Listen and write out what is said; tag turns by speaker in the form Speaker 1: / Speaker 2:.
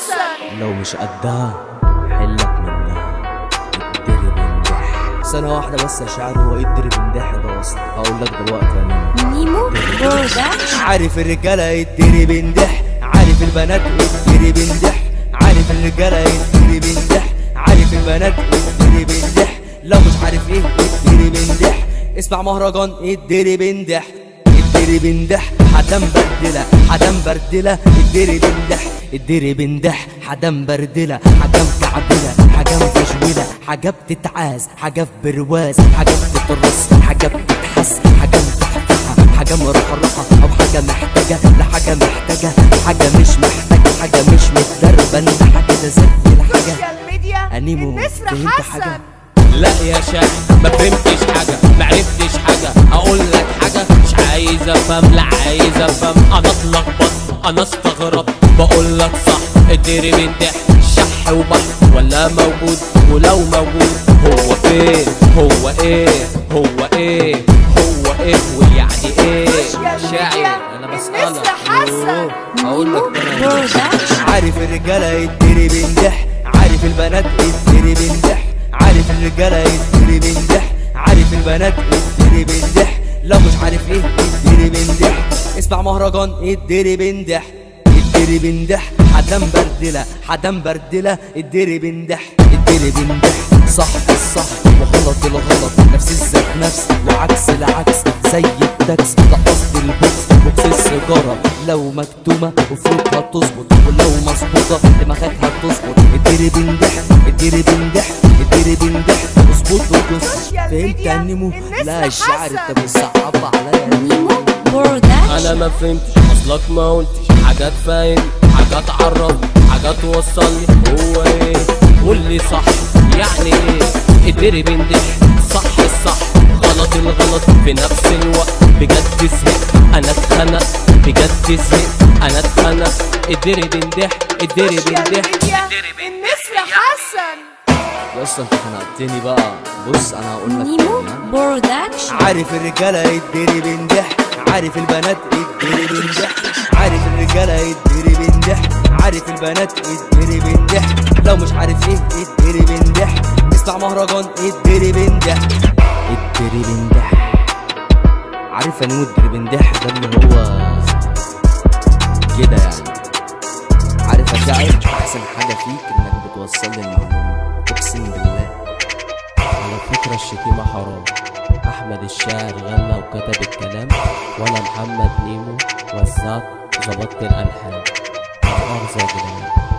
Speaker 1: حسن
Speaker 2: لو مش قدها حلك منها اتدرب اندح سنة واحدة بس يا شاعر هو ايه الدرب اندح ده اصلا هقول لك دلوقتي يا نيمو
Speaker 3: نيمو برودكشن
Speaker 2: عارف الرجالة يتدرب اندح عارف البنات يتدرب اندح عارف الرجالة يتدرب اندح عارف البنات يتدرب اندح لو مش عارف ايه يتدرب اندح اسمع مهرجان يتدرب اندح اتدرب اندح حدام بردلة حدام بردلة اتدرب اندح اتدرب اندح حدام بردلة حاجة مكعبلة حاجة مفشولة حاجة بتتعاز حاجة في برواز حاجة بتترص حاجة بتتحس حاجة متحفحة حاجة مرحرحة أو حاجة محتاجة لحاجة محتاجة حاجة مش محتاجة حاجة مش متدربة انت حاجة ده زي الحاجة
Speaker 1: سوشيال ميديا
Speaker 2: أنيمو،
Speaker 1: النسر
Speaker 2: فهمت
Speaker 1: حسن
Speaker 2: حاجة؟
Speaker 4: لا يا شاعر ما فهمتش حاجة ما عرفتش حاجة اقول لك حاجة مش عايز افهم لا عايز افهم انا اتلخبط انا استغرب بقول لك صح الدرب انت شح وبح ولا موجود ولو موجود هو فين هو ايه هو ايه هو ايه ويعني ايه
Speaker 1: سوشيال
Speaker 4: شاعر
Speaker 1: ميديا
Speaker 4: انا
Speaker 1: النسر
Speaker 4: بسألك
Speaker 1: حسن
Speaker 4: اقول لك
Speaker 3: نيمو
Speaker 4: انا
Speaker 3: برودكشن
Speaker 2: عارف الرجالة يتدرب اندح عارف البنات يتدرب اندح عارف الرجالة يتدرب اندح عارف البنات يتدرب اندح لو مش عارف ايه يتدرب اندح اسمع مهرجان يتدرب اندح اتدرب اندح حدام بردلة حدام بردلة اتدرب اندح اتدرب اندح صح الصح وغلط الغلط نفس الذات نفس وعكس العكس زي التاكس ده قصد البوكس بوكس السيجارة لو مكتومة وفروتها تظبط ولو مظبوطة دماغاتها تظبط اتدرب اندح اتدرب اندح اتدرب اندح اظبط وجص
Speaker 1: سوشيال
Speaker 2: فهمت
Speaker 1: ميديا
Speaker 2: يا نيمو
Speaker 1: النسر
Speaker 2: لا الشعر
Speaker 1: حسن.
Speaker 2: انت بتصعب عليا يا نيمو
Speaker 3: نيمو
Speaker 4: انا
Speaker 3: برودكشن
Speaker 4: ما فهمتش اصلك ما قلتش حاجات فاهم حاجات عرف حاجات وصلني هو ايه قول لي صح يعني ايه ادري بندح صح الصح غلط الغلط في نفس الوقت بجد زهقت انا اتخنق بجد زهقت انا اتخنق ادري بندح ادري
Speaker 1: سوشيال
Speaker 4: بندح
Speaker 1: ميديا النسر حسن
Speaker 2: يا اسطى انت خنقتني بقى بص انا هقول لك
Speaker 3: نيمو
Speaker 2: تاني، ها؟
Speaker 3: برودكشن
Speaker 2: عارف الرجالة يتدرب اندح عارف البنات يتدرب اندح عارف الرجالة يتدرب اندح عارف البنات يتدرب اندح لو مش عارف ايه يتدرب اندح اسمع مهرجان يتدرب اندح يتدرب اندح عارف يا نيمو الدرب اندح ده اللي هو كده يعني عارف يا شاعر احسن حاجة فيك انك بتوصل لي المعلومة اقسم بالله
Speaker 5: على فكرة الشتيمة حرام أحمد الشاعر غنى وكتب الكلام وأنا محمد نيمو وزعت ظبطت الألحان مؤاخذة يا جدعان